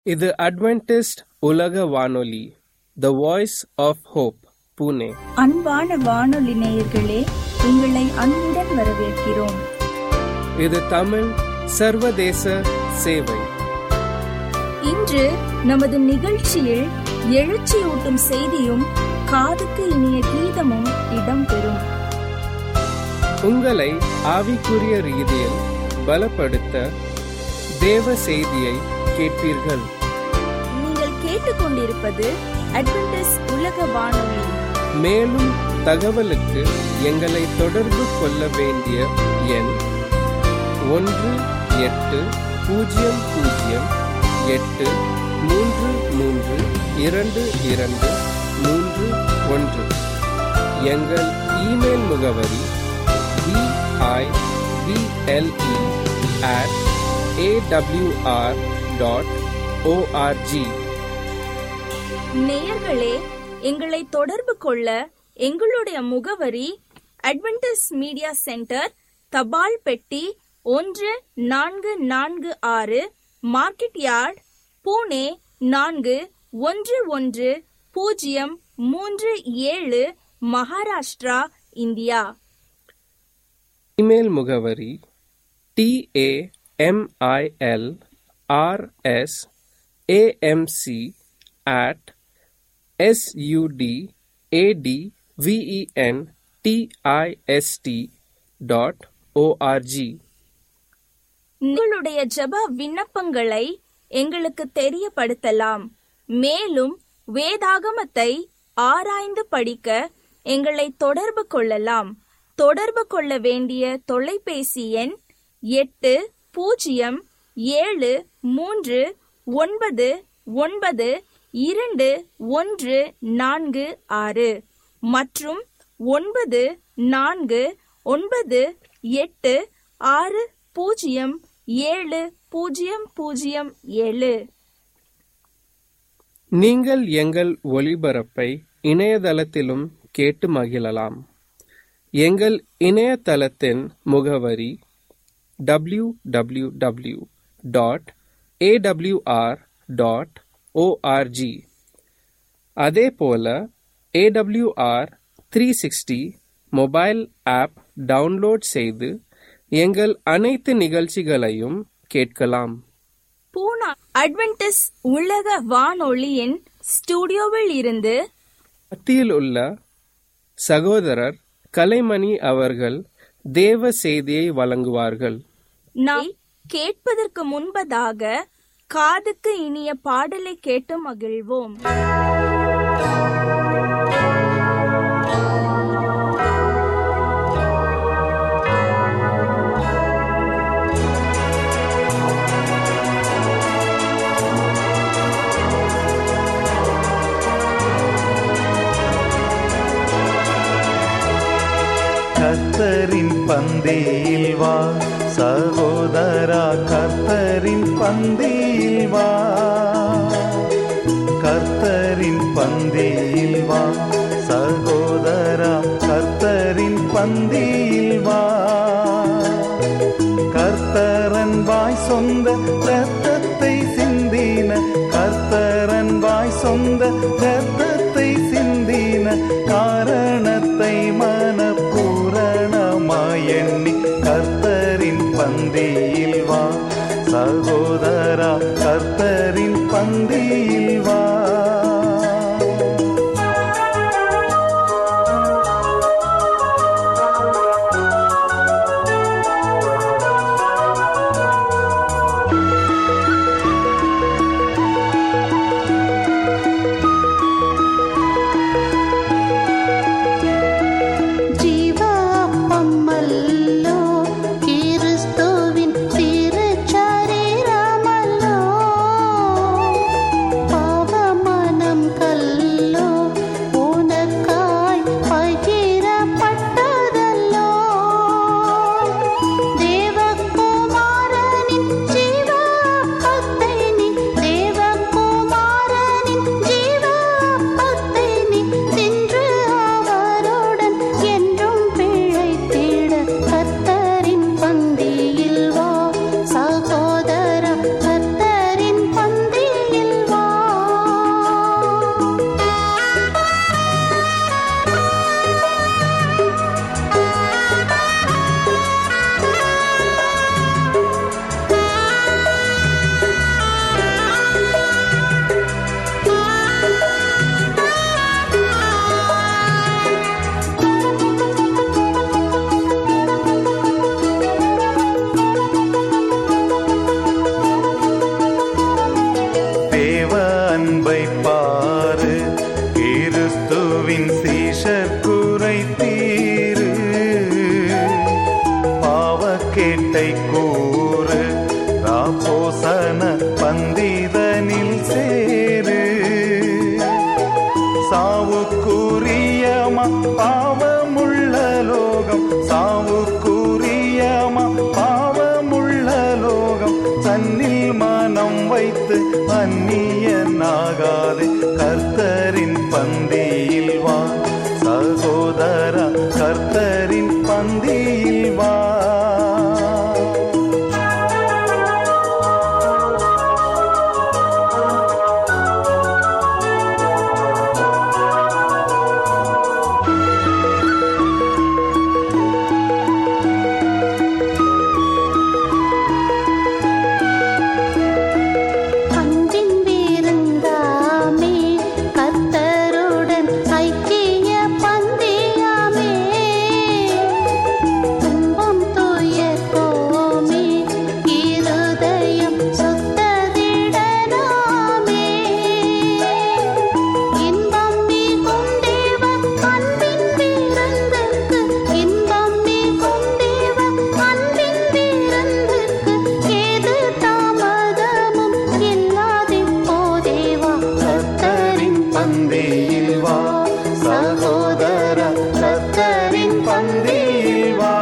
இது அட்வென்டிஸ்ட் உலக வானொலி the voice of hope Pune அன்பான வானொலி நேயர்களே உங்களை அன்புடன் வரவேற்கிறோம் இது தமிழ் சர்வதேச சேவை இன்று நமது நிகழ்ச்சியில் எழுச்சியூட்டும் செய்தியும் காதுக்கு இனிய கீதமும் இடம்பெறும் உங்களை ஆவிக்குரிய ரீதியில் பலப்படுத்த தேவ செய்தியை கேட்பீர்கள் நீங்கள் கேட்டுக்கொண்டிருப்பது அட்வென்டிஸ் உலக வானொலி மேலும் தகவலுக்கு எங்களை தொடர்பு கொள்ள வேண்டிய எண் ஒன்று எட்டு பூஜ்ஜியம் பூஜ்ஜியம் எட்டு மூன்று மூன்று இரண்டு இரண்டு மூன்று ஒன்று எங்கள் இமெயில் முகவரி B I B L E at A W R dot O R G நேயர்களே எங்களை தொடர்பு கொள்ள எங்களுடைய முகவரி அட்வென்டிஸ் மீடியா சென்டர் தபால் பெட்டி ஒன்று நான்கு நான்கு ஆறு மார்க்கெட் யார்ட் பூனே நான்கு ஒன்று ஒன்று பூஜ்ஜியம் மூன்று ஏழு மகாராஷ்டிரா இந்தியா இமெயில் முகவரி T A M I L R S A M C at S U D A D V E N T I S T dot O R G உங்களுடைய ஜெப விண்ணப்பங்களை எங்களுக்கு தெரியப்படுத்தலாம் மேலும் வேதாகமத்தை ஆராய்ந்து படிக்க எங்களை தொடர்பு கொள்ளலாம் தொடர்பு கொள்ள வேண்டிய தொலைபேசி எண் எட்டு பூஜ்ஜியம் ஏழு மூன்று ஒன்பது ஒன்பது இரண்டு ஒன்று நான்கு ஆறு மற்றும் ஒன்பது நான்கு ஒன்பது எட்டு ஆறு பூஜ்ஜியம் ஏழு பூஜ்ஜியம் பூஜ்ஜியம் ஏழு நீங்கள் எங்கள் ஒளிபரப்பை இணையதளத்திலும் கேட்டு மகிழலாம் எங்கள் இணையதளத்தின் முகவரி W W W dot A W R dot O R G அதே போல A W R three sixty mobile app download செய்து எங்கள் அனைத்து நிகழ்ச்சிகளையும் கேட்கலாம் பூனா அட்வென்டிஸ் உலக வானொலியின் ஸ்டுடியோவில் இருந்து மத்தியில் உள்ள சகோதரர் கலைமணி அவர்கள் தேவ செய்தியை வழங்குவார்கள் நாம் கேட்பதற்கு முன்பதாக காதுக்கு இனிய பாடலை கேட்டு மகிழ்வோம் கர்த்தரின் பந்தியில் வா சகோதரா கர்த்தரின் பந்தியில் வா கர்த்தரின் பந்தியில் வா சகோதரா கர்த்தரின் பந்தியில் வா கர்த்தரன் வாய் சொந்த ரத்தத்தை சிந்தின கர்த்தரன் வாய் சொந்த ரத்தத்தை சிந்தின காரணத்தை மனப்பூரணமாய் எண்ணி கர்த்தரின் பந்தியில் வா சகோதரா கர்த்தரின் பந்தியில் வா ജീവാപ്പമല്ലോ ക്രിസ്തുവിൻ തിരുശരീരമല്ലോ தேவ அன்பை பாரு கிறிஸ்துவின் சீஷர் குறை தீரு பாவக்கேட்டை கூறு ராபோசன பந்திதனில் சேரு சாவுக்குரியமா பாவமுள்ள லோகம் சாவுக்குரியமா பாவமுள்ள லோகம் தன்னில் மனம் வைத்து அந்நியனாகாதே கர்த்தரின் பந்தியில் வா சகோதரா கர்த்தரின் பந்தியில் வா அன்பின் விருந்தாமே கர்த்தருடன் ஐக்கிய பந்தியாமே துன்பம் துயர் போமே இருதயம் சுத்ததிடனாமே இன்பம் மிகும் தேவ அன்பின் விருந்துக்கு இன்பம் மிகும் தேவ அன்பின் விருந்துக்கு ஏது தாமதமும் இல்லாதிப்போதேவா கர்த்தரின் பந்தியில் வா சகோதர கர்த்தரின் பந்தியில் வா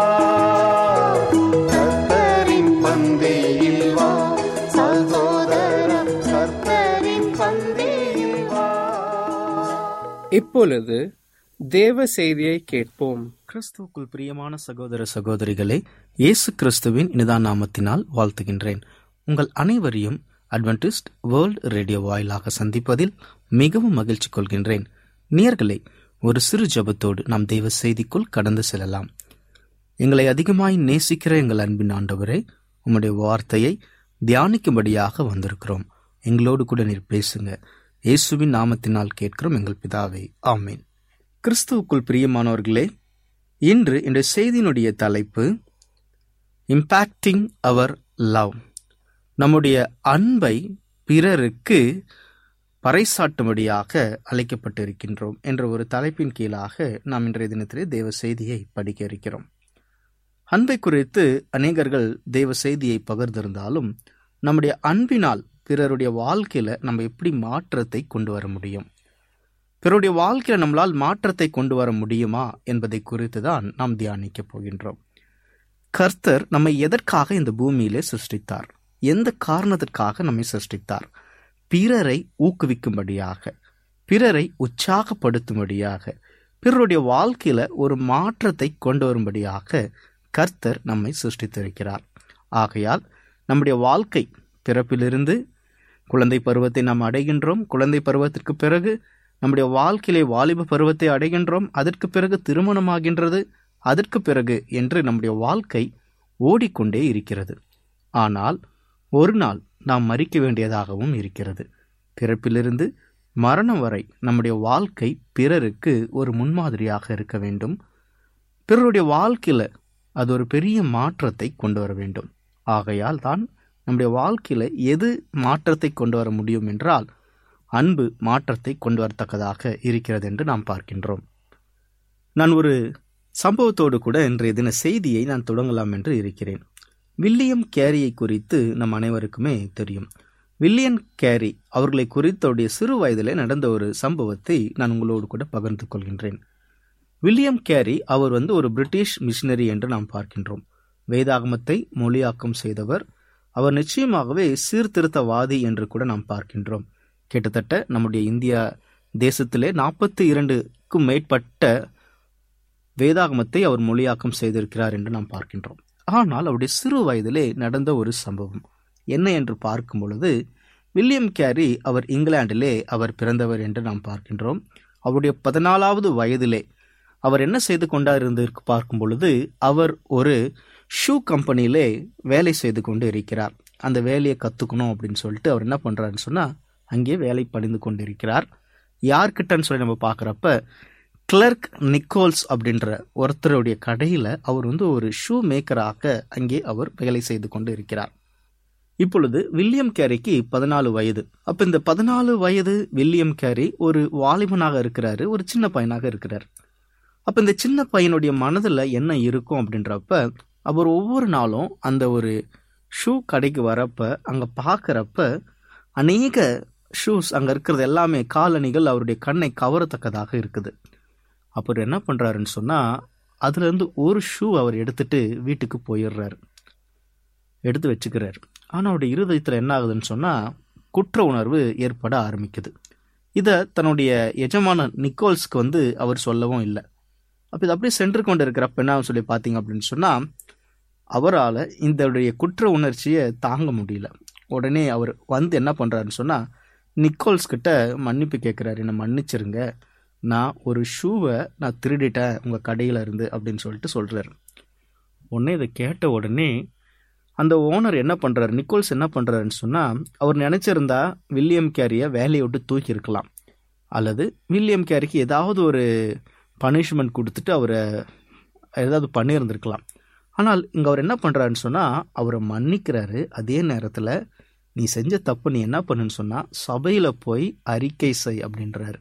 கர்த்தரின் பந்தியில் வா சகோதர கர்த்தரின் பந்தியில் வா இப்பொழுது தேவ செய்தியை கேட்போம் கிறிஸ்துவுக்குள் பிரியமான சகோதர சகோதரிகளே இயேசு கிறிஸ்துவின் இனிதான நாமத்தினால் வாழ்த்துகின்றேன் உங்கள் அனைவரையும் அட்வென்டிஸ்ட் வேர்ல்ட் ரேடியோ வாயிலாக சந்திப்பதில் மிகவும் மகிழ்ச்சி கொள்கின்றேன் நேயர்களே ஒரு சிறு ஜெபத்தோடு நாம் தெய்வ செய்திக்குள் கடந்து செல்லலாம் எங்களை அதிகமாய் நேசிக்கிற எங்கள் அன்பின் ஆண்டவரே உம்முடைய வார்த்தையை தியானிக்கும்படியாக வந்திருக்கிறோம் எங்களோடு கூட நீர் பேசுங்க இயேசுவின் நாமத்தினால் கேட்கிறோம் எங்கள் பிதாவே ஆமீன் கிறிஸ்துவுக்குள் பிரியமானவர்களே இன்று இந்த செய்தியினுடைய தலைப்பு இம்பாக்டிங் அவர் லவ் நம்முடைய அன்பை பிறருக்கு பறைசாட்டும்படியாக அழைக்கப்பட்டிருக்கின்றோம் என்ற ஒரு தலைப்பின் கீழாக நாம் இன்றைய தினத்திலே தேவ செய்தியை படிக்க இருக்கிறோம் அன்பை குறித்து அநேகர்கள் தேவ செய்தியை பகிர்ந்திருந்தாலும் நம்முடைய அன்பினால் பிறருடைய வாழ்க்கையில நம்ம எப்படி மாற்றத்தை கொண்டு வர முடியும் பிறருடைய வாழ்க்கையில நம்மளால் மாற்றத்தை கொண்டு வர முடியுமா என்பதை குறித்து தான் நாம் தியானிக்க போகின்றோம் கர்த்தர் நம்மை எதற்காக இந்த பூமியிலே சிருஷ்டித்தார் எந்த காரணத்திற்காக நம்மை சிருஷ்டித்தார் பிறரை ஊக்குவிக்கும்படியாக பிறரை உற்சாகப்படுத்தும்படியாக பிறருடைய வாழ்க்கையில ஒரு மாற்றத்தை கொண்டு வரும்படியாக கர்த்தர் நம்மை சிருஷ்டித்திருக்கிறார் ஆகையால் நம்முடைய வாழ்க்கை பிறப்பிலிருந்து குழந்தை பருவத்தை நாம் அடைகின்றோம் குழந்தை பருவத்திற்கு பிறகு நம்முடைய வாழ்க்கையிலே வாலிப பருவத்தை அடைகின்றோம் அதற்கு பிறகு திருமணமாகின்றது அதற்கு பிறகு என்று நம்முடைய வாழ்க்கை ஓடிக்கொண்டே இருக்கிறது ஆனால் ஒரு நாள் நாம் மறிக்க வேண்டியதாகவும் இருக்கிறது பிறப்பிலிருந்து மரணம் வரை நம்முடைய வாழ்க்கை பிறருக்கு ஒரு முன்மாதிரியாக இருக்க வேண்டும் பிறருடைய வாழ்க்கையில அது ஒரு பெரிய மாற்றத்தை கொண்டு வர வேண்டும் ஆகையால் தான் நம்முடைய வாழ்க்கையில எது மாற்றத்தை கொண்டு வர முடியும் என்றால் அன்பு மாற்றத்தை கொண்டு வரத்தக்கதாக இருக்கிறது என்று நாம் பார்க்கின்றோம் நான் ஒரு சம்பவத்தோடு கூட இன்றைய தின செய்தியை நான் தொடங்கலாம் என்று இருக்கிறேன் வில்லியம் கேரியை குறித்து நம் அனைவருக்குமே தெரியும் வில்லியம் கேரி அவர்களை குறித்தோடைய சிறு வயதிலே நடந்த ஒரு சம்பவத்தை நான் உங்களோடு கூட பகிர்ந்து கொள்கின்றேன் வில்லியம் கேரி அவர் வந்து ஒரு பிரிட்டிஷ் மிஷினரி என்று நாம் பார்க்கின்றோம் வேதாகமத்தை மொழியாக்கம் செய்தவர் அவர் நிச்சயமாகவே சீர்திருத்தவாதி என்று கூட நாம் பார்க்கின்றோம் கிட்டத்தட்ட நம்முடைய இந்தியா தேசத்திலே நாற்பத்தி இரண்டுக்கும் மேற்பட்ட வேதாகமத்தை அவர் மொழியாக்கம் செய்திருக்கிறார் என்று நாம் பார்க்கின்றோம் ஆனால் அவருடைய சிறு வயதிலே நடந்த ஒரு சம்பவம் என்ன என்று பார்க்கும் பொழுது வில்லியம் கேரி அவர் இங்கிலாந்திலே அவர் பிறந்தவர் என்று நாம் பார்க்கின்றோம் அவருடைய பதினாலாவது வயதிலே அவர் என்ன செய்து கொண்டார் இருந்து பார்க்கும் பொழுது அவர் ஒரு ஷூ கம்பெனியிலே வேலை செய்து கொண்டு இருக்கிறார் அந்த வேலையை கற்றுக்கணும் அப்படின்னு சொல்லிட்டு அவர் என்ன பண்ணுறாருன்னு சொன்னால் அங்கே வேலை பணிந்து கொண்டு இருக்கிறார் யார்கிட்டன்னு சொல்லி நம்ம பார்க்குறப்ப கிளர்க் நிக்கோல்ஸ் அப்படின்ற ஒருத்தருடைய கடையில் அவர் வந்து ஒரு ஷூ மேக்கராக அங்கே அவர் வேலை செய்து கொண்டு இருக்கிறார் இப்பொழுது வில்லியம் கேரிக்கு பதினாலு வயது அப்ப இந்த பதினாலு வயது வில்லியம் கேரி ஒரு வாலிபனாக இருக்கிறாரு ஒரு சின்ன பையனாக இருக்கிறார் அப்ப இந்த சின்ன பையனுடைய மனதுல என்ன இருக்கும் அப்படின்றப்ப அவர் ஒவ்வொரு நாளும் அந்த ஒரு ஷூ கடைக்கு வரப்ப அங்க பார்க்கறப்ப அநேக ஷூஸ் அங்க இருக்கிறது எல்லாமே காலணிகள் அவருடைய கண்ணை கவரத்தக்கதாக இருக்குது அப்புறம் என்ன பண்றாருன்னு சொன்னா அதுல இருந்து ஒரு ஷூ அவர் எடுத்துட்டு வீட்டுக்கு போயிடுறாரு எடுத்து வச்சுக்கிறாரு ஆனா அவருடைய இருதயத்துல என்ன ஆகுதுன்னு சொன்னா குற்ற உணர்வு ஏற்பட ஆரம்பிக்குது இதை தன்னுடைய எஜமான நிக்கோல்ஸ்க்கு வந்து அவர் சொல்லவும் இல்லை அப்போ இது அப்படியே சென்று கொண்டு இருக்கிறப்ப என்ன சொல்லி பார்த்தீங்க அப்படின்னு சொன்னா அவரால் இந்த குற்ற உணர்ச்சியை தாங்க முடியல உடனே அவர் வந்து என்ன பண்றாருன்னு சொன்னா நிக்கோல்ஸ் கிட்ட மன்னிப்பு கேட்குறாரு என்னை மன்னிச்சிருங்க நான் ஒரு ஷூவை நான் திருடிட்டேன் உங்க கடையில இருந்து அப்படின்னு சொல்லிட்டு சொல்றாரு உடனே இதை கேட்ட உடனே அந்த ஓனர் என்ன பண்றாரு நிக்கோல்ஸ் என்ன பண்றாருன்னு சொன்னா அவர் நினைச்சிருந்தா வில்லியம் கேரியை வேலையை விட்டு தூக்கி இருக்கலாம் அல்லது வில்லியம் கேரிக்கு ஏதாவது ஒரு பனிஷ்மெண்ட் கொடுத்துட்டு அவரை ஏதாவது பண்ணியிருந்திருக்கலாம் ஆனால் இங்க அவர் என்ன பண்றாருன்னு சொன்னா அவரை மன்னிக்கிறாரு அதே நேரத்துல நீ செஞ்ச தப்பு நீ என்ன பண்ணுன்னு சொன்னா சபையில போய் அறிக்கை செய் அப்படின்றாரு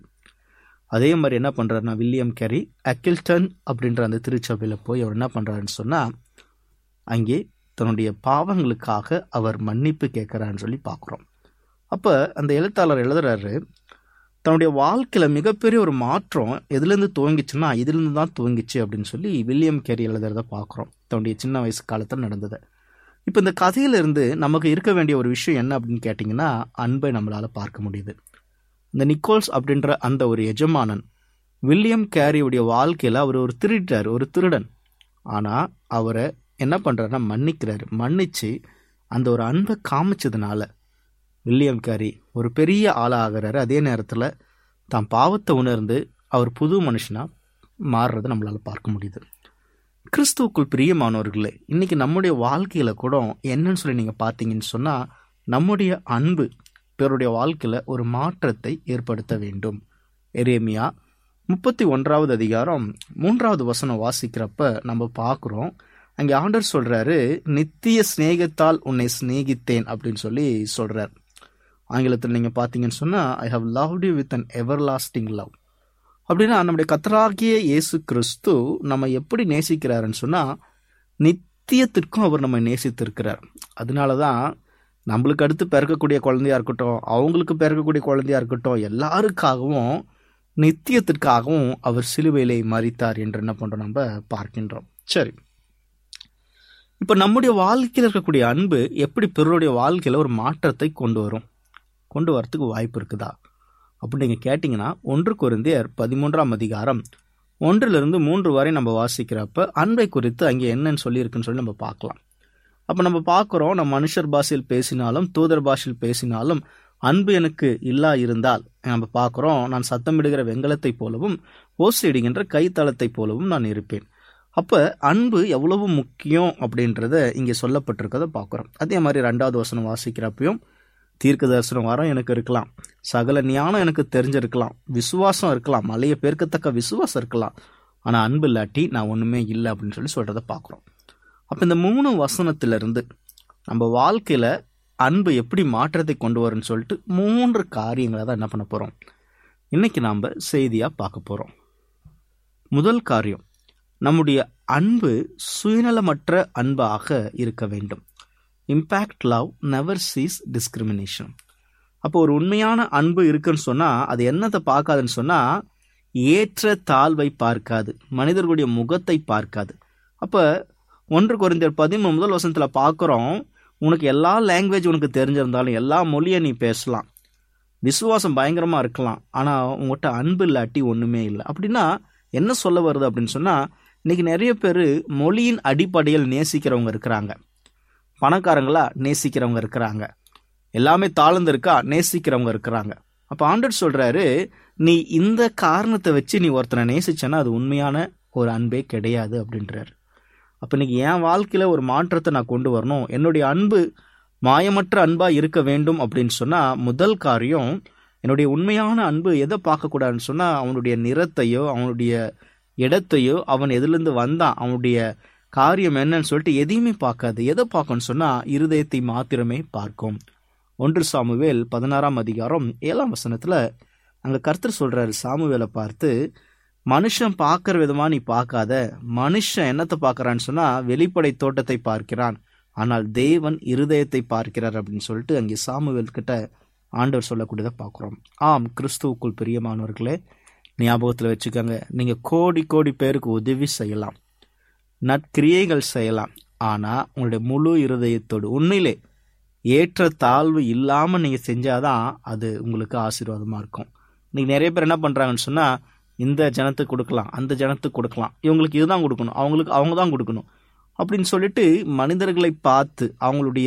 அதே மாதிரி என்ன பண்றாருன்னா வில்லியம் கேரி அக்கில்டன் அப்படின்ற அந்த திருச்சபையில போய் அவர் என்ன பண்றாருன்னு சொன்னா அங்கே தன்னுடைய பாவங்களுக்காக அவர் மன்னிப்பு கேட்கிறான்னு சொல்லி பார்க்குறோம் அப்போ அந்த எழுத்தாளர் எழுதுறாரு தன்னுடைய வாழ்க்கையில மிகப்பெரிய ஒரு மாற்றம் எதுலேருந்து துவங்கிச்சுன்னா இதுலேருந்து தான் துவங்கிச்சு அப்படின்னு சொல்லி வில்லியம் கேரி எழுதுறத பார்க்குறோம் தன்னுடைய சின்ன வயசு காலத்தில் நடந்தது இப்போ இந்த கதையிலிருந்து நமக்கு இருக்க வேண்டிய ஒரு விஷயம் என்ன அப்படின்னு கேட்டிங்கன்னா அன்பை நம்மளால பார்க்க முடியுது இந்த நிக்கோல்ஸ் அப்படின்ற அந்த ஒரு எஜமானன் வில்லியம் கேரியுடைய வாழ்க்கையில் அவர் ஒரு திருட்டார் ஒரு திருடன் ஆனால் அவரை என்ன பண்ணுறாருன்னா மன்னிக்கிறாரு மன்னிச்சு அந்த ஒரு அன்பை காமிச்சதுனால வில்லியம் கேரி ஒரு பெரிய ஆளாக ஆகிறாரு அதே நேரத்தில் தான் பாவத்தை உணர்ந்து அவர் புது மனுஷனா மாறுறதை நம்மளால பார்க்க முடியுது கிறிஸ்துவுக்குள் பிரியமானவர்களே இன்னைக்கு நம்முடைய வாழ்க்கையில கூட என்னன்னு சொல்லி நீங்க பார்த்தீங்கன்னு சொன்னா நம்முடைய அன்பு பிறருடைய வாழ்க்கையில ஒரு மாற்றத்தை ஏற்படுத்த வேண்டும் எரேமியா முப்பத்தி ஒன்றாவது அதிகாரம் மூன்றாவது வசனம் வாசிக்கிறப்ப நம்ம பார்க்குறோம் அங்கே ஆண்டர் சொல்றாரு நித்திய சிநேகத்தால் உன்னை சிநேகித்தேன் அப்படின்னு சொல்லி சொல்றார் ஆங்கிலத்தில் நீங்க பார்த்தீங்கன்னு சொன்னா I have loved you with an everlasting love அப்படின்னா நம்முடைய கத்தராகிய இயேசு கிறிஸ்து நம்ம எப்படி நேசிக்கிறாருன்னு சொன்னா நித்தியத்திற்கும் அவர் நம்ம நேசித்திருக்கிறார் அதனால தான் நம்மளுக்கு அடுத்து பிறக்கக்கூடிய குழந்தையா இருக்கட்டும் அவங்களுக்கு பிறக்கக்கூடிய குழந்தையா இருக்கட்டும் எல்லாருக்காகவும் நித்தியத்திற்காகவும் அவர் சிலுவையிலே மறித்தார் என்று என்ன பண்றோம் நம்ம பார்க்கின்றோம் சரி இப்போ நம்முடைய வாழ்க்கையில் இருக்கக்கூடிய அன்பு எப்படி பிறருடைய வாழ்க்கையில ஒரு மாற்றத்தை கொண்டு வரும் கொண்டு வரத்துக்கு வாய்ப்பு இருக்குதா அப்படின்னு நீங்கள் கேட்டிங்கன்னா ஒன்று குருந்தியர் பதிமூன்றாம் அதிகாரம் ஒன்றிலிருந்து மூன்று வரை நம்ம வாசிக்கிறப்ப அன்பை குறித்து அங்கே என்னன்னு சொல்லியிருக்குன்னு சொல்லி நம்ம பார்க்கலாம் அப்போ நம்ம பார்க்குறோம் நம்ம மனுஷர் பாஷையில் பேசினாலும் தூதர் பாஷையில் பேசினாலும் அன்பு எனக்கு இல்லா இருந்தால் நம்ம பார்க்குறோம் நான் சத்தமிடுகிற வெங்கலத்தைப் போலவும் ஓசையிடுகின்ற கைத்தளத்தைப் போலவும் நான் இருப்பேன் அப்போ அன்பு எவ்வளவு முக்கியம் அப்படின்றத இங்கே சொல்லப்பட்டிருக்கதை பார்க்குறோம் அதே மாதிரி ரெண்டாவது வசனம் வாசிக்கிறப்பையும் தீர்க்க தரிசனம் வரம் எனக்கு இருக்கலாம் சகல ஞானம் எனக்கு தெரிஞ்சிருக்கலாம் விசுவாசம் இருக்கலாம் மலையை பேர்க்கத்தக்க விசுவாசம் இருக்கலாம் ஆனால் அன்பு இல்லாட்டி நான் ஒன்றுமே இல்லை அப்படின்னு சொல்லி சொல்கிறத பார்க்குறோம் அப்போ இந்த மூணு வசனத்திலிருந்து நம்ம வாழ்க்கையில் அன்பு எப்படி மாற்றத்தை கொண்டு வரும்னு சொல்லிட்டு மூன்று காரியங்களை தான் என்ன பண்ண போகிறோம் இன்னைக்கு நாம் செய்தியாக பார்க்க போகிறோம் முதல் காரியம் நம்முடைய அன்பு சுயநலமற்ற அன்பாக இருக்க வேண்டும் impact love never cease discrimination அப்போ ஒரு உண்மையான அன்பு இருக்குன்னு சொன்னா அது என்னத்தை பார்க்காதுன்னு சொன்னா ஏற்ற தாழ்வை பார்க்காது மனிதர்களுடைய முகத்தை பார்க்காது அப்ப ஒன்று குறைந்தர் பதிமூணு முதல் வசனத்துல பார்க்குறோம் உனக்கு எல்லா லாங்குவேஜ் உனக்கு தெரிஞ்சிருந்தாலும் எல்லா மொழியை நீ பேசலாம் விசுவாசம் பயங்கரமா இருக்கலாம் ஆனா உங்ககிட்ட அன்பு இல்லாட்டி ஒண்ணுமே இல்லை அப்படின்னா என்ன சொல்ல வருது அப்படின்னு சொன்னா இன்னைக்கு நிறைய பேர் மொழியின் அடிப்படையில் நேசிக்கிறவங்க இருக்கிறாங்க பணக்காரங்களா நேசிக்கிறவங்க இருக்கிறாங்க எல்லாமே தாழ்ந்து இருக்கா நேசிக்கிறவங்க இருக்கிறாங்க அப்ப ஆண்டர் சொல்றாரு நீ இந்த காரணத்தை வச்சு நீ ஒருத்தனை நேசிச்சனா அது உண்மையான ஒரு அன்பே கிடையாது அப்படின்றாரு அப்ப இன்னைக்கு என் வாழ்க்கையில ஒரு மாற்றத்தை நான் கொண்டு வரணும் என்னுடைய அன்பு மாயமற்ற அன்பா இருக்க வேண்டும் அப்படின்னு சொன்னா முதல் காரியம் என்னுடைய உண்மையான அன்பு எதை பார்க்கக்கூடாதுன்னு சொன்னா அவனுடைய நிறத்தையோ அவனுடைய இடத்தையோ அவன் எதிலிருந்து வந்தான் அவனுடைய காரியம் என்னன்னு சொல்லிட்டு எதையுமே பார்க்காது எதை பார்க்கணும்னு சொன்னா இருதயத்தை மாத்திரமே பார்க்கும் ஒன்று சாமுவேல் பதினாறாம் அதிகாரம் ஏழாம் வசனத்துல அங்க கர்த்தர் சொல்றாரு சாமுவேலை பார்த்து மனுஷன் பார்க்கிற விதமா நீ பார்க்காத மனுஷன் என்னத்தை பார்க்கறான்னு சொன்னா வெளிப்படை தோட்டத்தை பார்க்கிறான் ஆனால் தேவன் இருதயத்தை பார்க்கிறார் அப்படின்னு சொல்லிட்டு அங்கே சாமுவேல் கிட்ட ஆண்டவர் சொல்லக்கூடியதை பார்க்குறோம் ஆம் கிறிஸ்துவுக்குள் பிரியமானவர்களே ஞாபகத்தில் வச்சுக்கோங்க நீங்க கோடி கோடி பேருக்கு உதவி செய்யலாம் நற்கிரியைகள் செய்யலாம் ஆனா உங்களுடைய முழு இருதயத்தோடு உண்மையிலே ஏற்ற தாழ்வு இல்லாம நீங்க செஞ்சாதான் அது உங்களுக்கு ஆசீர்வாதமா இருக்கும் இன்னைக்கு நிறைய பேர் என்ன பண்றாங்கன்னு சொன்னா இந்த ஜனத்துக்கு கொடுக்கலாம் அந்த ஜனத்துக்கு கொடுக்கலாம் இவங்களுக்கு இதுதான் கொடுக்கணும் அவங்களுக்கு அவங்க தான் கொடுக்கணும் அப்படின்னு சொல்லிட்டு மனிதர்களை பார்த்து அவங்களுடைய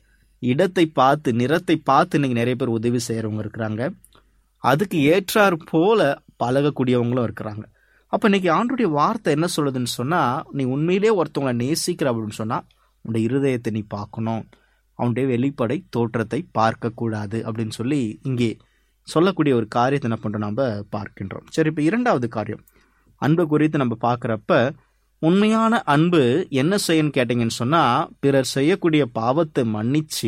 இடத்தை பார்த்து நிறத்தை பார்த்து இன்னைக்கு நிறைய பேர் உதவி செய்யறவங்க இருக்கிறாங்க அதுக்கு ஏற்றார் போல பழகக்கூடியவங்களும் இருக்கிறாங்க அப்ப இன்னைக்கு ஆண்டுடைய வார்த்தை என்ன சொல்லுதுன்னு சொன்னா நீ உண்மையிலே ஒருத்தவங்களை நேசிக்கிற அப்படின்னு சொன்னா உன்னுடைய இருதயத்தை நீ பார்க்கணும் அவனுடைய வெளிப்படை தோற்றத்தை பார்க்க கூடாது அப்படின்னு சொல்லி இங்கே சொல்லக்கூடிய ஒரு காரியத்தை என்ன பண்றோம் நம்ம பார்க்கின்றோம் சரி இப்ப இரண்டாவது காரியம் அன்பு குறித்து நம்ம பார்க்கறப்ப உண்மையான அன்பு என்ன செய்யன்னு கேட்டீங்கன்னு சொன்னா பிறர் செய்யக்கூடிய பாவத்தை மன்னிச்சு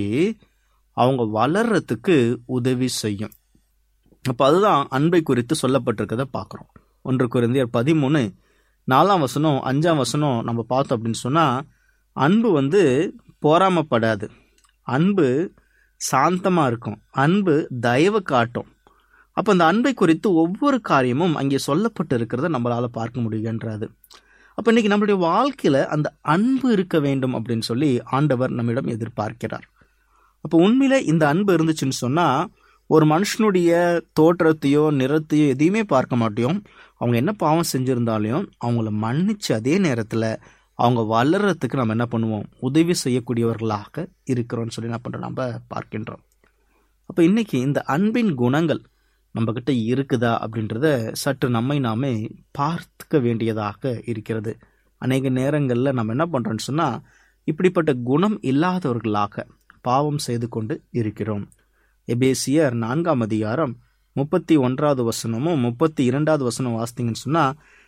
அவங்க வளர்றதுக்கு உதவி செய்யும் அப்ப அதுதான் அன்பை குறித்து சொல்லப்பட்டிருக்கத பார்க்குறோம் ஒன்று குறைந்தியர் பதிமூணு நாலாம் வசனம் அஞ்சாம் வசனம் நம்ம பார்த்தோம் அப்படின்னு சொன்னா அன்பு வந்து போராமப்படாது அன்பு சாந்தமா இருக்கும் அன்பு தயவு காட்டும் அப்ப அந்த அன்பை குறித்து ஒவ்வொரு காரியமும் அங்கே சொல்லப்பட்டு இருக்கிறத நம்மளால பார்க்க முடியுன்றது அப்ப இன்னைக்கு நம்மளுடைய வாழ்க்கையில அந்த அன்பு இருக்க வேண்டும் அப்படின்னு சொல்லி ஆண்டவர் நம்மிடம் எதிர்பார்க்கிறார் அப்ப உண்மையில இந்த அன்பு இருந்துச்சுன்னு சொன்னா ஒரு மனுஷனுடைய தோற்றத்தையோ நிறத்தையோ எதையுமே பார்க்க மாட்டோம் அவங்க என்ன பாவம் செஞ்சிருந்தாலையும் அவங்கள மன்னிச்சு அதே நேரத்துல அவங்க வளர்றதுக்கு நம்ம என்ன பண்ணுவோம் உதவி செய்யக்கூடியவர்களாக இருக்கிறோம்னு சொல்லி என்ன பண்றோம் நம்ம பார்க்கின்றோம் அப்ப இன்னைக்கு இந்த அன்பின் குணங்கள் நம்ம கிட்ட இருக்குதா அப்படின்றத சற்று நம்மை நாமே பார்த்துக்க வேண்டியதாக இருக்கிறது அநேக நேரங்கள்ல நம்ம என்ன பண்றோம்னு சொன்னா இப்படிப்பட்ட குணம் இல்லாதவர்களாக பாவம் செய்து கொண்டு இருக்கிறோம் எபேசியர் நான்காம் அதிகாரம் முப்பத்தி ஒன்றாவது வசனமும் முப்பத்தி இரண்டாவது வசனம் வாசித்தீங்கன்னு சொன்னா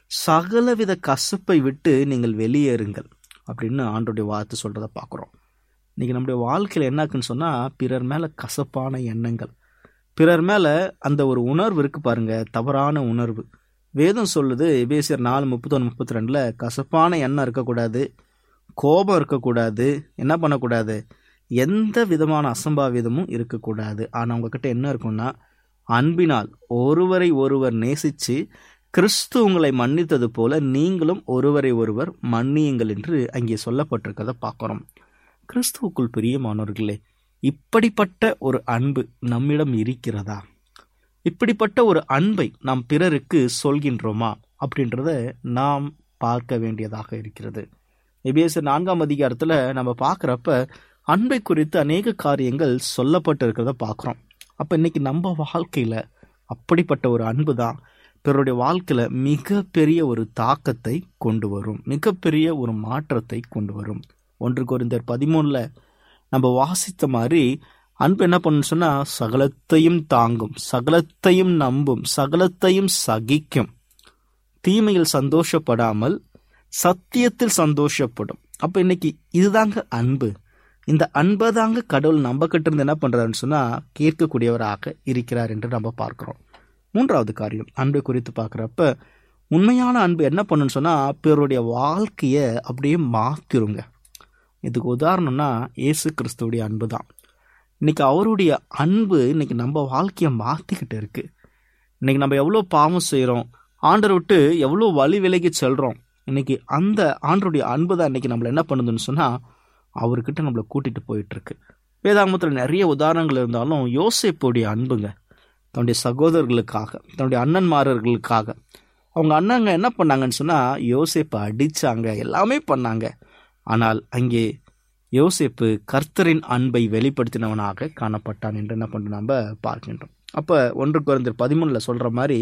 சகலவித கசப்பை விட்டு நீங்கள் வெளியேறுங்கள் அப்படின்னு ஆண்டோடைய வார்த்தை சொல்றத பார்க்குறோம் இன்னைக்கு நம்முடைய வாழ்க்கையில் என்னாக்குன்னு சொன்னா பிறர் மேல கசப்பான எண்ணங்கள் பிறர் மேல அந்த ஒரு உணர்வு இருக்கு பாருங்க தவறான உணர்வு வேதம் சொல்லுது எபேசியர் நாலு முப்பத்தொன்று முப்பத்தி ரெண்டுல கசப்பான எண்ணம் இருக்கக்கூடாது கோபம் இருக்கக்கூடாது என்ன பண்ணக்கூடாது எந்த விதமான அசம்பாவிதமும் இருக்கக்கூடாது ஆனால் உங்ககிட்ட என்ன இருக்கும்னா அன்பினால் ஒருவரை ஒருவர் நேசிச்சு கிறிஸ்து உங்களை மன்னித்தது போல நீங்களும் ஒருவரை ஒருவர் மன்னியுங்கள் என்று அங்கே சொல்லப்பட்டிருக்கதை பார்க்குறோம் கிறிஸ்துவுக்குள் பிரியமானவர்களே இப்படிப்பட்ட ஒரு அன்பு நம்மிடம் இருக்கிறதா இப்படிப்பட்ட ஒரு அன்பை நாம் பிறருக்கு சொல்கின்றோமா அப்படின்றத நாம் பார்க்க வேண்டியதாக இருக்கிறது எபிஎஸ் நான்காம் அதிகாரத்துல நம்ம பார்க்குறப்ப அன்பை குறித்து அநேக காரியங்கள் சொல்லப்பட்டு இருக்கிறத பார்க்குறோம் அப்ப இன்னைக்கு நம்ம வாழ்க்கையில அப்படிப்பட்ட ஒரு அன்பு தான் பிறருடைய வாழ்க்கையில மிகப்பெரிய ஒரு தாக்கத்தை கொண்டு வரும் மிகப்பெரிய ஒரு மாற்றத்தை கொண்டு வரும் ஒன்று குறைந்தர் பதிமூணுல நம்ம வாசித்த மாதிரி அன்பு என்ன பண்ணுன்னு சொன்னா சகலத்தையும் தாங்கும் சகலத்தையும் நம்பும் சகலத்தையும் சகிக்கும் தீமையில் சந்தோஷப்படாமல் சத்தியத்தில் சந்தோஷப்படும் அப்ப இன்னைக்கு இதுதாங்க அன்பு இந்த அன்பை தாங்க கடவுள் நம்ம கிட்ட இருந்து என்ன பண்றாருன்னு சொன்னா கேட்கக்கூடியவராக இருக்கிறார் என்று நம்ம பார்க்கிறோம் மூன்றாவது காரியம் அன்பை குறித்து பார்க்குறப்ப உண்மையான அன்பு என்ன பண்ணுன்னு சொன்னா பிறருடைய வாழ்க்கைய அப்படியே மாத்திருங்க இதுக்கு உதாரணம்னா இயேசு கிறிஸ்துவுடைய அன்பு தான் இன்னைக்கு அவருடைய அன்பு இன்னைக்கு நம்ம வாழ்க்கையை மாத்திக்கிட்டு இருக்கு இன்னைக்கு நம்ம எவ்வளோ பாவம் செய்கிறோம் ஆண்டரை விட்டு எவ்வளோ வழி விலகி செல்றோம் இன்னைக்கு அந்த ஆண்டருடைய அன்பு தான் இன்னைக்கு நம்மளை என்ன பண்ணுதுன்னு சொன்னா அவர்கிட்ட நம்மளை கூட்டிட்டு போயிட்டு இருக்கு வேதாகமத்தில் நிறைய உதாரணங்கள் இருந்தாலும் யோசேப்புடைய அன்புங்க தன்னுடைய சகோதரர்களுக்காக தன்னுடைய அண்ணன்மாரர்களுக்காக அவங்க அண்ணங்க என்ன பண்ணாங்கன்னு சொன்னா யோசேப்பை அடிச்சாங்க எல்லாமே பண்ணாங்க ஆனால் அங்கே யோசேப்பு கர்த்தரின் அன்பை வெளிப்படுத்தினவனாக காணப்பட்டான் என்று என்ன பண்றோம் நம்ம பார்க்கின்றோம் அப்ப ஒன்று குறைந்த பதிமூணுல சொல்ற மாதிரி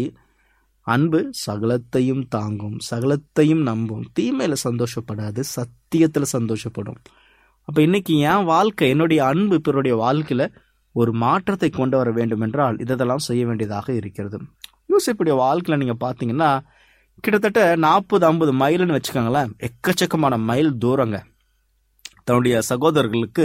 அன்பு சகலத்தையும் தாங்கும் சகலத்தையும் நம்பும் தீமையில சந்தோஷப்படாது சத்தியத்துல சந்தோஷப்படும் அப்ப இன்னைக்கு என் வாழ்க்கை என்னுடைய அன்பு பிறருடைய வாழ்க்கையில ஒரு மாற்றத்தை கொண்டு வர வேண்டும் என்றால் இதெல்லாம் செய்ய வேண்டியதாக இருக்கிறது யோசிப்புடைய வாழ்க்கையில நீங்க பாத்தீங்கன்னா கிட்டத்தட்ட நாற்பது ஐம்பது மைல்னு வச்சுக்கோங்களேன் எக்கச்சக்கமான மைல் தூரங்க தன்னுடைய சகோதரர்களுக்கு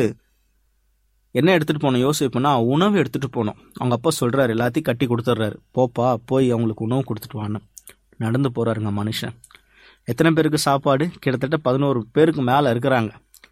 என்ன எடுத்துட்டு போனோம் யோசிப்புனா உணவு எடுத்துட்டு போனோம் அவங்க அப்பா சொல்றாரு எல்லாத்தையும் கட்டி கொடுத்துட்றாரு போப்பா போய் அவங்களுக்கு உணவு கொடுத்துட்டு வான்னு நடந்து போறாருங்க மனுஷன் எத்தனை பேருக்கு சாப்பாடு கிட்டத்தட்ட பதினோரு பேருக்கு மேலே இருக்கிறாங்க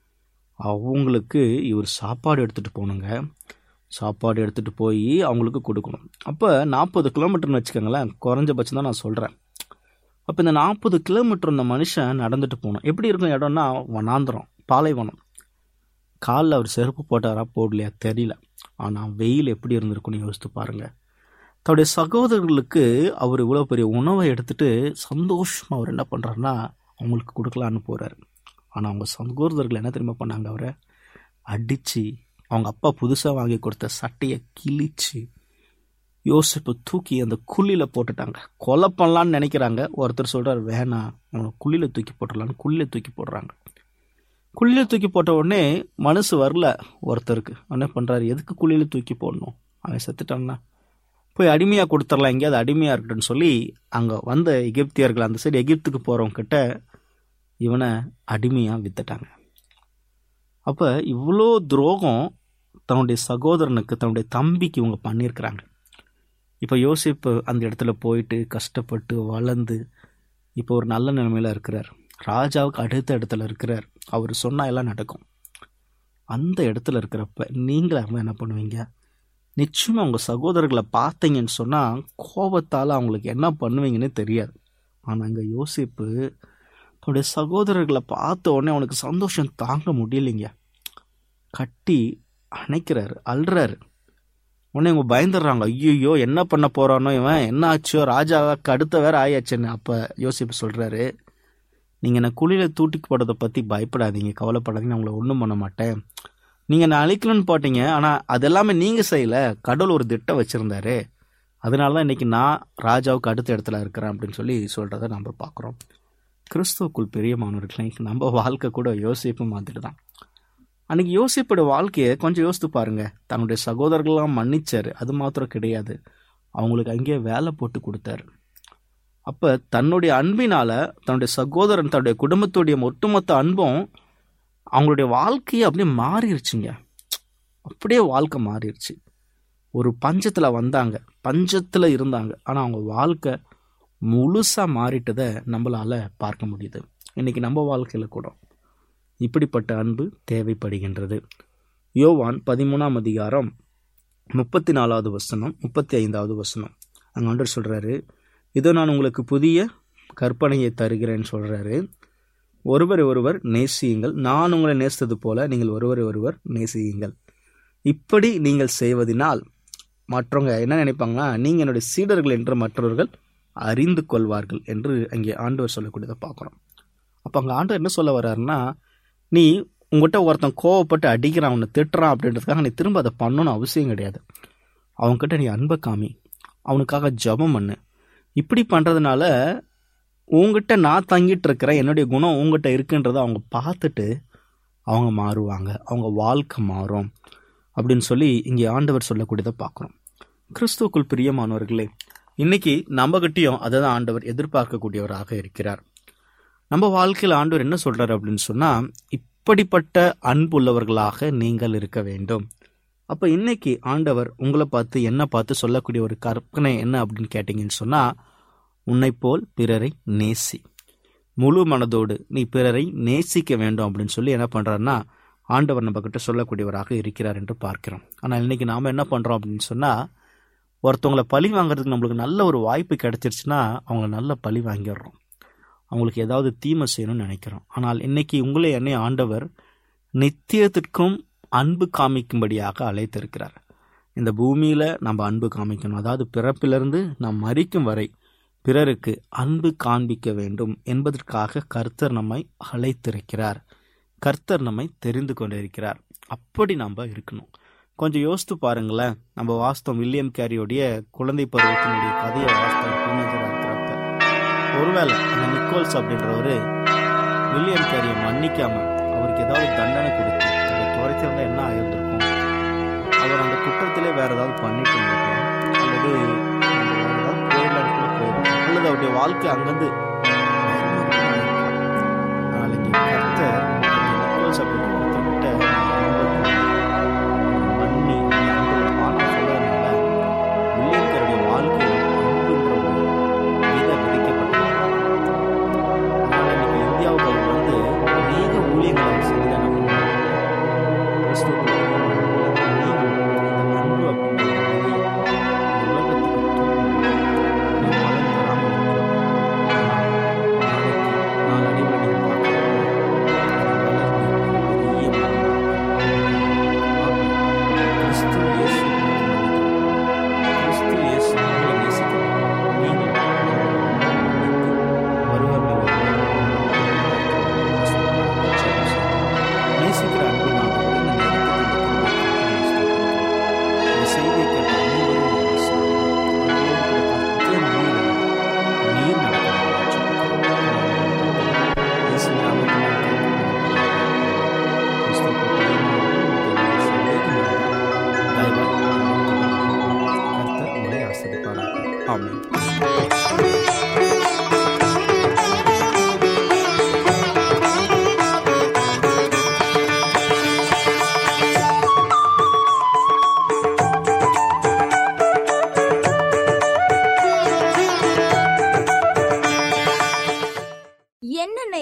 அவங்களுக்கு இவர் சாப்பாடு எடுத்துட்டு போகணுங்க சாப்பாடு எடுத்துட்டு போய் அவங்களுக்கு கொடுக்கணும் அப்போ நாற்பது கிலோமீட்டர்னு வச்சுக்கோங்களேன் குறைஞ்சபட்சம் தான் நான் சொல்கிறேன் அப்போ இந்த நாற்பது கிலோமீட்டர் இந்த மனுஷன் நடந்துட்டு போகணும் எப்படி இருக்கும் இடம்னா வனாந்திரம் பாலைவனம் காலில் அவர் செருப்பு போட்டாரா போடலையா தெரியல ஆனால் வெயில் எப்படி இருந்திருக்குன்னு யோசித்து பாருங்க தன்னுடைய சகோதரர்களுக்கு அவர் இவ்வளோ பெரிய உணவை எடுத்துட்டு சந்தோஷமாக அவர் என்ன பண்ணுறாருன்னா அவங்களுக்கு கொடுக்கலான்னு போகிறாரு ஆனால் அவங்க சகோதரர்கள் என்ன தெரியுமா பண்ணாங்க அவரை அடித்து அவங்க அப்பா புதுசாக வாங்கி கொடுத்த சட்டையை கிழிச்சு யோசிப்பு தூக்கி அந்த குழியில் போட்டுட்டாங்க கொலை பண்ணலான்னு நினைக்கிறாங்க ஒருத்தர் சொல்கிறார் வேணாம் அவனை குழியில் தூக்கி போட்டுடலான்னு குழியில் தூக்கி போடுறாங்க குழியில் தூக்கி போட்ட உடனே மனசு வரல ஒருத்தருக்கு என்ன பண்ணுறாரு எதுக்கு குழியில் தூக்கி போடணும் அவன் செத்துட்டான்னா போய் அடிமையாக கொடுத்துடலாம் எங்கேயாவது அடிமையாக இருக்கட்டும்னு சொல்லி அங்கே வந்த எகிப்தியர்கள் அந்த சைடு எகிப்துக்கு போகிறவங்க கிட்ட இவனை அடிமையாக வித்துட்டாங்க அப்போ இவ்வளோ துரோகம் தன்னுடைய சகோதரனுக்கு தன்னுடைய தம்பிக்கு இவங்க பண்ணியிருக்கிறாங்க இப்போ யோசிப்பு அந்த இடத்துல போயிட்டு கஷ்டப்பட்டு வளர்ந்து இப்போ ஒரு நல்ல நிலைமையில இருக்கிறார் ராஜாவுக்கு அடுத்த இடத்துல இருக்கிறார் அவர் சொன்னா எல்லாம் நடக்கும் அந்த இடத்துல இருக்கிறப்ப நீங்களா இருந்தா என்ன பண்ணுவீங்க நிச்சயமா உங்க சகோதரர்களை பார்த்தீங்கன்னு சொன்னா கோபத்தால அவங்களுக்கு என்ன பண்ணுவீங்கன்னு தெரியாது ஆனா அங்க யோசிப்பு தன்னுடைய சகோதரர்களை பார்த்த உடனே அவனுக்கு சந்தோஷம் தாங்க முடியலைங்க கட்டி அணைக்கிறாரு அல்றாரு உடனே இவங்க பயந்துடுறாங்க ஐயோ என்ன பண்ண போறானோ இவன் என்ன ஆச்சோ ராஜாவுக்கு அடுத்த வேற ஆயாச்சுன்னு அப்ப யோசிப்பு சொல்றாரு நீங்க என்ன குழியில தூட்டிக்கு போடுறதை பத்தி பயப்படாதீங்க கவலைப்படாதீங்க நான் உங்களை ஒன்றும் பண்ண மாட்டேன் நீங்க நான் அழிக்கணும்னு போட்டீங்க ஆனா அது எல்லாமே நீங்க செய்யல கடவுள் ஒரு திட்டம் வச்சிருந்தாரு அதனால தான் இன்னைக்கு நான் ராஜாவுக்கு அடுத்த இடத்துல இருக்கிறேன் அப்படின்னு சொல்லி சொல்றத நம்ம பார்க்குறோம் கிறிஸ்துவுக்குள் பெரியமானவர்களே நம்ம வாழ்க்கை கூட யோசிப்பு மாதிரி தான் அன்னைக்கு யோசிப்போட வாழ்க்கையை கொஞ்சம் யோசித்து பாருங்க தன்னுடைய சகோதரர்கள்லாம் மன்னிச்சாரு அது மாத்திரம் கிடையாது அவங்களுக்கு அங்கேயே வேலை போட்டு கொடுத்தாரு அப்ப தன்னுடைய அன்பினால தன்னுடைய சகோதரன் தன்னுடைய குடும்பத்துடைய ஒட்டுமொத்த அன்பும் அவங்களுடைய வாழ்க்கையே அப்படியே மாறிடுச்சுங்க அப்படியே வாழ்க்கை மாறிடுச்சு ஒரு பஞ்சத்துல வந்தாங்க பஞ்சத்துல இருந்தாங்க ஆனா அவங்க வாழ்க்கை முழுசா மாறிட்டதை நம்மளால பார்க்க முடியுது இன்னைக்கு நம்ம வாழ்க்கையில கூட இப்படிப்பட்ட அன்பு தேவைப்படுகின்றது யோவான் பதிமூணாம் அதிகாரம் முப்பத்தி நாலாவது வசனம் முப்பத்தி ஐந்தாவது வசனம் அங்க ஆண்டவர் சொல்றாரு இதோ நான் உங்களுக்கு புதிய கற்பனையை தருகிறேன்னு சொல்றாரு ஒருவரை ஒருவர் நேசியுங்கள் நான் உங்களை நேசித்தது போல நீங்கள் ஒருவரை ஒருவர் நேசியுங்கள் இப்படி நீங்கள் செய்வதனால் மற்றவங்க என்ன நினைப்பாங்கன்னா நீங்க என்னுடைய சீடர்கள் என்று மற்றவர்கள் அறிந்து கொள்வார்கள் என்று அங்கே ஆண்டவர் சொல்லக்கூடியதை பார்க்குறோம் அப்போ அங்கே ஆண்டவர் என்ன சொல்ல வர்றாருன்னா நீ உங்ககிட்ட ஒருத்தன் கோவப்பட்டு அடிக்கிறான் அவனை திட்டுறான் அப்படின்றதுக்காக நீ திரும்ப அதை பண்ணணும்னு அவசியம் கிடையாது அவன்கிட்ட நீ அன்பை காமி அவனுக்காக ஜெபம் பண்ணு இப்படி பண்ணுறதுனால உங்ககிட்ட நான் தங்கிட்டு இருக்கிற என்னுடைய குணம் உங்ககிட்ட இருக்குன்றதை அவங்க பார்த்துட்டு அவங்க மாறுவாங்க அவங்க வாழ்க்கை மாறும் அப்படின்னு சொல்லி இங்கே ஆண்டவர் சொல்லக்கூடியதை பார்க்குறோம் கிறிஸ்துவுக்குள் பிரியமானவர்களே இன்னைக்கு நம்மகிட்டயும் அதை தான் ஆண்டவர் எதிர்பார்க்கக்கூடியவராக இருக்கிறார் நம்ம வாழ்க்கையில் ஆண்டவர் என்ன சொல்றாரு அப்படின்னு சொன்னா இப்படிப்பட்ட அன்புள்ளவர்களாக நீங்கள் இருக்க வேண்டும் அப்ப இன்னைக்கு ஆண்டவர் உங்களை பார்த்து என்ன பார்த்து சொல்லக்கூடிய ஒரு கற்பனை என்ன அப்படின்னு கேட்டீங்கன்னு சொன்னா உன்னை போல் பிறரை நேசி முழு மனதோடு நீ பிறரை நேசிக்க வேண்டும் அப்படின்னு சொல்லி என்ன பண்றாருன்னா ஆண்டவர் நம்ம கிட்ட சொல்லக்கூடியவராக இருக்கிறார் என்று பார்க்கிறோம் ஆனால் இன்னைக்கு நாம என்ன பண்றோம் அப்படின்னு சொன்னா ஒருத்தவங்களை பழி வாங்குறதுக்கு நம்மளுக்கு நல்ல ஒரு வாய்ப்பு கிடைச்சிருச்சுன்னா அவங்கள நல்ல பழி வாங்கிடுறோம் அவங்களுக்கு ஏதாவது தீமை செய்யணும்னு நினைக்கிறோம் ஆனால் இன்னைக்கு உங்களை என்னை ஆண்டவர் நித்தியத்திற்கும் அன்பு காமிக்கும்படியாக அழைத்திருக்கிறார் இந்த பூமியில நம்ம அன்பு காமிக்கணும் அதாவது பிறப்பிலிருந்து நாம் மறிக்கும் வரை பிறருக்கு அன்பு காண்பிக்க வேண்டும் என்பதற்காக கர்த்தர் நம்மை அழைத்திருக்கிறார் கர்த்தர் நம்மை தெரிந்து கொண்டிருக்கிறார் அப்படி நம்ம இருக்கணும் கொஞ்சம் யோசித்து பாருங்களேன் நம்ம வாஸ்தவம் வில்லியம் கேரியோடைய குழந்தை பருவத்தினுடைய கதையை வாஸ்தவம் டீனேஜராக இருக்கிறப்ப ஒருவேளை அந்த நிக்கோல்ஸ் அப்படின்றவரு வில்லியம் கேரியை மன்னிக்காம அவருக்கு ஏதாவது தண்டனை கொடுத்து அதை துறைச்சிருந்தா என்ன ஆயிருந்திருக்கும் அவர் அந்த குற்றத்திலே வேற ஏதாவது பண்ணிட்டு இருந்திருக்கலாம் அல்லது நம்ம வேற ஏதாவது போயிடலான்னு கூட போயிருக்கலாம் அல்லது அவருடைய வாழ்க்கை அங்கேருந்து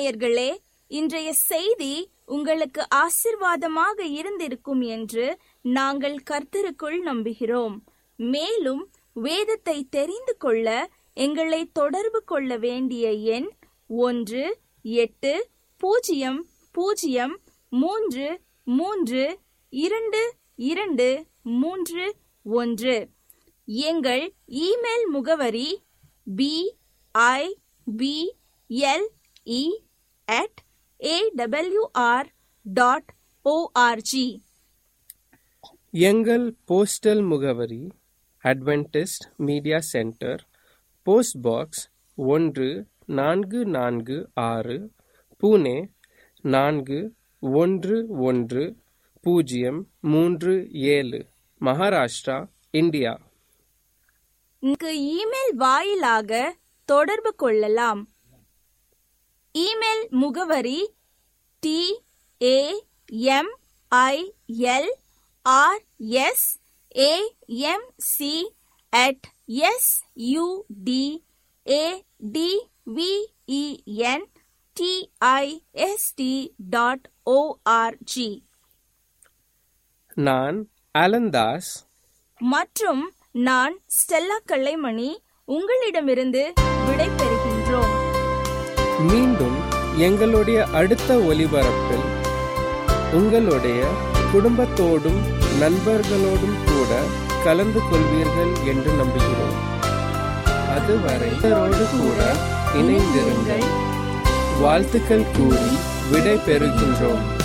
நேயர்களே இன்றைய செய்தி உங்களுக்கு ஆசிர்வாதமாக இருந்திருக்கும் என்று நாங்கள் கர்த்தருக்குள் நம்புகிறோம் மேலும் வேதத்தை தெரிந்து கொள்ள எங்களை தொடர்பு கொள்ள வேண்டிய எண் ஒன்று எட்டு பூஜ்ஜியம் பூஜ்ஜியம் மூன்று மூன்று இரண்டு இரண்டு மூன்று ஒன்று எங்கள் இமெயில் முகவரி B I B L E at A W R dot O R G எங்கள் போஸ்டல் முகவரி Adventist media centre post box ஒன்று நான்கு நான்கு ஆறு புனே நான்கு ஒன்று ஒன்று பூஜ்ஜியம் மூன்று ஏழு மகாராஷ்டிரா இந்தியா இங்கு இமெயில் வாயிலாக தொடர்பு கொள்ளலாம் இமெயில் முகவரி T A M I L R S A M C at S U D A D V E N T I S T dot O R G நான் அலந்தாஸ் மற்றும் நான் ஸ்டெல்லா கல்லைமணி உங்களிடமிருந்து விடை பெறுகின்றோம் மீண்டும் எங்களுடைய அடுத்த ஒலிபரப்பில் உங்களுடைய குடும்பத்தோடும் நண்பர்களோடும் கூட கலந்து கொள்வீர்கள் என்று நம்புகிறோம் அதுவரை இவரோடு கூட இணைந்திருங்கள் வாழ்த்துக்கள் கூறி விடை பெறுகின்றோம்